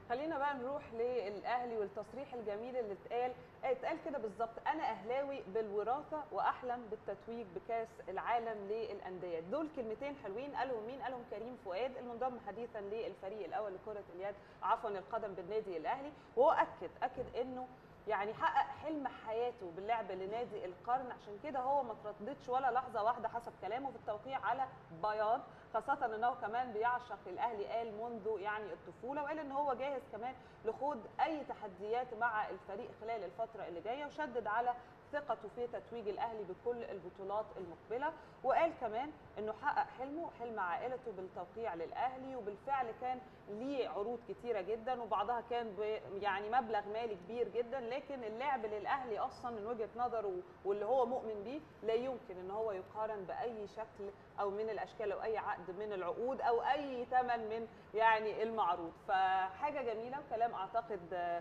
خلينا بقى نروح للاهلي والتصريح الجميل اللي اتقال اتقال كده بالظبط انا اهلاوي بالوراثه واحلم بالتتويج بكاس العالم للانديه دول كلمتين حلوين قالهم مين قالهم كريم فؤاد المنضم حديثا للفريق الاول لكره اليد عفوا القدم بالنادي الاهلي وهو اكد اكد انه يعني حقق حلم حياته باللعب لنادي القرن عشان كده هو ما ترددش ولا لحظه واحده حسب كلامه في التوقيع على بياض خاصه انه كمان بيعشق الاهلي قال منذ يعني الطفوله وقال ان هو جاهز كمان لخوض اي تحديات مع الفريق خلال الفتره اللي جايه وشدد على ثقته في تتويج الاهلي بكل البطولات المقبله وقال كمان انه حقق حلمه حلم عائلته بالتوقيع للاهلي وبالفعل كان ليه عروض كتيره جدا وبعضها كان يعني مبلغ مالي كبير جدا لكن اللعب للاهلي اصلا من وجهه نظره واللي هو مؤمن بيه لا يمكن ان هو يقارن باي شكل او من الاشكال او اي عقد من العقود او اي ثمن من يعني المعروض فحاجه جميله وكلام اعتقد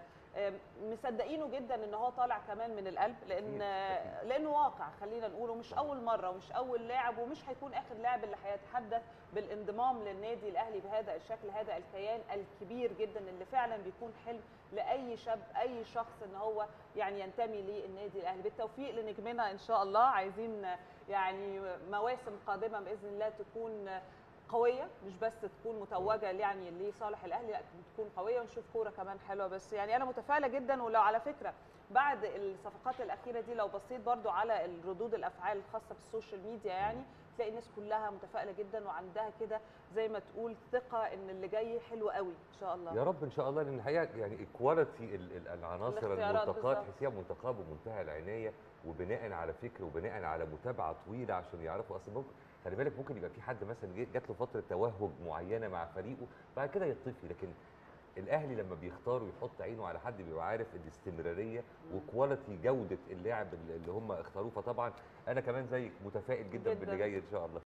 مصدقينه جدا ان هو طالع كمان من القلب لان لانه واقع خلينا نقوله مش اول مره ومش اول لاعب ومش هيكون اخر لاعب اللي هيتحدث بالانضمام للنادي الاهلي بهذا الشكل هذا الكيان الكبير جدا اللي فعلا بيكون حلم لاي شاب اي شخص ان هو يعني ينتمي للنادي الاهلي بالتوفيق لنجمنا ان شاء الله عايزين يعني مواسم قادمه باذن الله تكون قويه مش بس تكون متوجه يعني لصالح الاهلي لا تكون قويه ونشوف كوره كمان حلوه بس يعني انا متفائله جدا ولو على فكره بعد الصفقات الاخيره دي لو بصيت برضو على الردود الافعال الخاصه بالسوشيال ميديا يعني تلاقي الناس كلها متفائله جدا وعندها كده زي ما تقول ثقه ان اللي جاي حلو قوي ان شاء الله يا رب ان شاء الله لان الحقيقه يعني كواليتي العناصر المنتقاه تحسيها منتقاه بمنتهى العنايه وبناء على فكر وبناء على متابعه طويله عشان يعرفوا اصل ممكن خلي بالك ممكن يبقى في حد مثلا جات له فتره توهج معينه مع فريقه بعد كده يطفي لكن الاهلي لما بيختار ويحط عينه على حد بيبقى عارف الاستمراريه وكواليتي جوده اللاعب اللي هم اختاروه فطبعا انا كمان زيك متفائل جدا, جداً. باللي جاي ان شاء الله